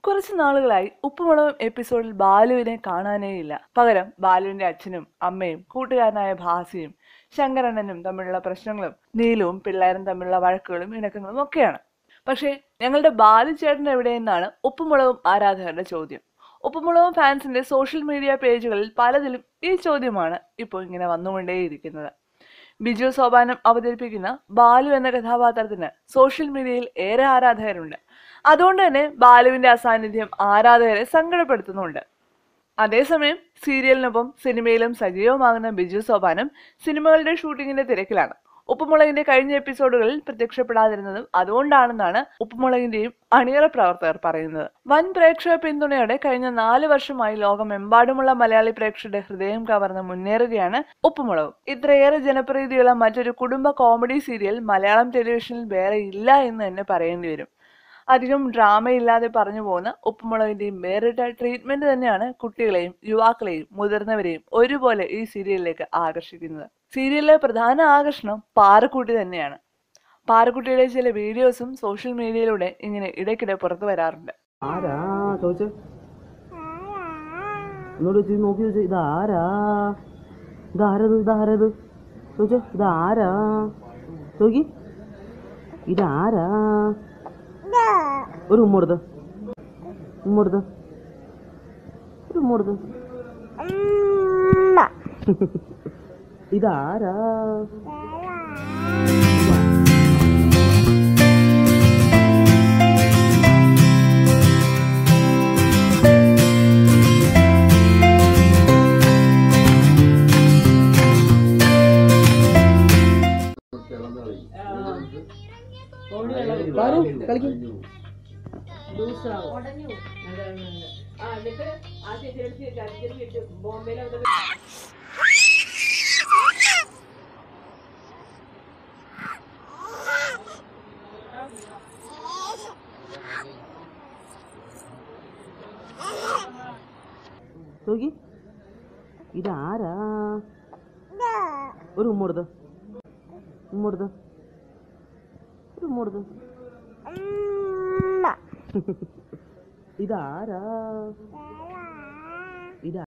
കുറച്ച് നാളുകളായി ഉപ്പുമുളകും എപ്പിസോഡിൽ ബാലുവിനെ കാണാനേയില്ല പകരം ബാലുവിന്റെ അച്ഛനും അമ്മയും കൂട്ടുകാരനായ ഭാസിയും ശങ്കരണ്ണനും തമ്മിലുള്ള പ്രശ്നങ്ങളും നീലുവും പിള്ളേരും തമ്മിലുള്ള വഴക്കുകളും ഇണക്കങ്ങളും ഒക്കെയാണ് പക്ഷേ ഞങ്ങളുടെ ബാലു ചേട്ടൻ എവിടെയെന്നാണ് ഉപ്പുമുളകും ആരാധകരുടെ ചോദ്യം ഉപ്പുമുളകും ഫാൻസിന്റെ സോഷ്യൽ മീഡിയ പേജുകളിൽ പലതിലും ഈ ചോദ്യമാണ് ഇപ്പോൾ ഇങ്ങനെ വന്നുകൊണ്ടേയിരിക്കുന്നത് ബിജു സോപാനം അവതരിപ്പിക്കുന്ന ബാലു എന്ന കഥാപാത്രത്തിന് സോഷ്യൽ മീഡിയയിൽ ഏറെ ആരാധകരുണ്ട് അതുകൊണ്ട് തന്നെ ബാലുവിന്റെ അസാന്നിധ്യം ആരാധകരെ സങ്കടപ്പെടുത്തുന്നുണ്ട് അതേസമയം സീരിയലിനൊപ്പം സിനിമയിലും സജീവമാകുന്ന ബിജു സോപാനം സിനിമകളുടെ ഷൂട്ടിങ്ങിന്റെ തിരക്കിലാണ് ഉപ്പുമുളകിന്റെ കഴിഞ്ഞ എപ്പിസോഡുകളിൽ പ്രത്യക്ഷപ്പെടാതിരുന്നതും അതുകൊണ്ടാണെന്നാണ് ഉപ്പുമുളകിന്റെയും അണിയറ പ്രവർത്തകർ പറയുന്നത് വൻ പ്രേക്ഷക പിന്തുണയോടെ കഴിഞ്ഞ നാല് വർഷമായി ലോകമെമ്പാടുമുള്ള മലയാളി പ്രേക്ഷകരുടെ ഹൃദയം കവർന്ന് മുന്നേറുകയാണ് ഉപ്പുമുളകും ഇത്രയേറെ ജനപ്രീതിയുള്ള മറ്റൊരു കുടുംബ കോമഡി സീരിയൽ മലയാളം ടെലിവിഷനിൽ വേറെ ഇല്ല എന്ന് തന്നെ പറയേണ്ടി വരും അധികം ഡ്രാമയില്ലാതെ പറഞ്ഞു പോകുന്ന ഉപ്പുമുളകിന്റെയും വേറിട്ട ട്രീറ്റ്മെന്റ് തന്നെയാണ് കുട്ടികളെയും യുവാക്കളെയും മുതിർന്നവരെയും ഒരുപോലെ ഈ സീരിയലിലേക്ക് ആകർഷിക്കുന്നത് സീരിയലിലെ പ്രധാന ആകർഷണം പാറക്കുട്ടി തന്നെയാണ് പാറക്കുട്ടിയുടെ ചില വീഡിയോസും സോഷ്യൽ മീഡിയയിലൂടെ ഇങ്ങനെ ഇടയ്ക്കിടെ പുറത്തു വരാറുണ്ട് ആരാ ചോദിച്ചേ എന്നോട് ചോദിച്ചു നോക്കി ചോദിച്ചു ഇതാരാ ഇതാരത് ഇതാരത് ചോദിച്ചോ ഇതാരാ ചോദിക്കി ഇതാരാ ഒരു ഉമ്മ കൊടുത്ത് ഉമ്മ കൊടുത്ത് ഒരു ഉമ്മ കൊടുത്ത് ഇതാരാ പാറു കളിക്കും നോക്കി ഇതാരാ ഒരു ഉമ്മ കൊടുത്ത് ഉമ്മ കൊടുത്ത് ഒരു ഉമ്മ കൊടുത്ത് ഇതാരാ